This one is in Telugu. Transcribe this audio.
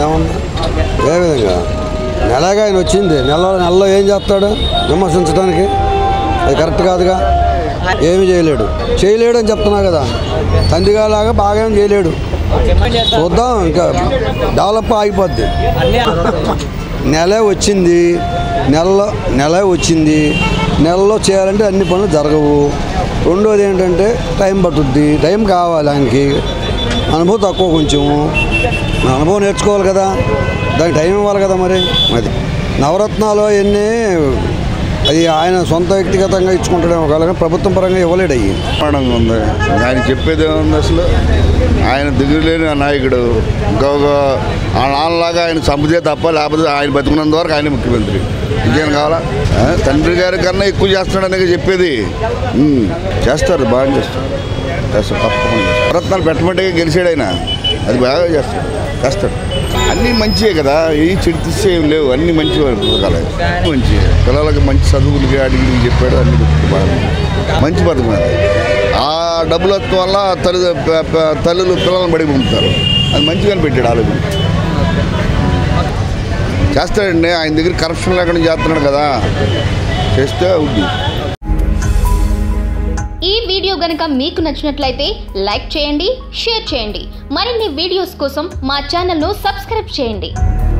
ఏమన్నా ఏ విధంగా నెలగా ఆయన వచ్చింది నెల నెలలో ఏం చేస్తాడు విమర్శించడానికి అది కరెక్ట్ కాదుగా ఏమి చేయలేడు చేయలేడు అని చెప్తున్నా కదా తండ్రిగాలాగా బాగా ఏం చేయలేడు చూద్దాం ఇంకా డెవలప్ ఆగిపోద్ది నెల వచ్చింది నెలలో నెల వచ్చింది నెలలో చేయాలంటే అన్ని పనులు జరగవు రెండోది ఏంటంటే టైం పట్టుద్ది టైం కావాలి ఆయనకి అనుభవం తక్కువ కొంచెం అనుభవం నేర్చుకోవాలి కదా దానికి టైం ఇవ్వాలి కదా మరి అది నవరత్నాలు అవన్నీ అది ఆయన సొంత వ్యక్తిగతంగా ఇచ్చుకుంటాడేమో ఒకవేళ కానీ ప్రభుత్వం పరంగా ఇవ్వలేడు అయ్యి బ్రహ్మాండంగా ఉంది ఆయన చెప్పేది ఏముంది అసలు ఆయన దిగులేని ఆ నాయకుడు ఇంకొక ఆ నాన్నలాగా ఆయన చంపితే తప్ప లేకపోతే ఆయన బతుకున్నంత వరకు ఆయన ముఖ్యమంత్రి ఇంకేం కావాలా ఆ, తండ్రి గారి కన్నా ఎక్కువ చేస్తున్నాడని చెప్పేది ఉమ్, చేస్తారు బాగా చేస్తారు చేస్తారు తప్పకుండా చేస్తారు. రత్నాలు పెట్టమంటే గెలిచాడు ఆయన అది బాగా చేస్తాడు చేస్తాడు అన్నీ మంచివే కదా ఏ చెడు తీసే ఏం లేవు అన్నీ మంచి పథకాలే మంచి పిల్లలకి మంచి చదువులకి అడిగి ఇడిగి చెప్పాడు అన్ని బాగా మంచి పథకం అది ఆ డబ్బులు వస్తు వల్ల తల్లి ప- ప- తల్లులు పిల్లలను బడికి పంపుతారు అది మంచిగానే పెట్టాడు ఆలోచన చేస్తాడండి ఆయన దగ్గర కరప్షన్ లేకుండా చేస్తున్నాడు కదా చేస్తే అవుద్ది ఈ వీడియో గనుక మీకు నచ్చినట్లయితే లైక్ చేయండి షేర్ చేయండి మరిన్ని వీడియోస్ కోసం మా ఛానల్ను సబ్స్క్రైబ్ చేయండి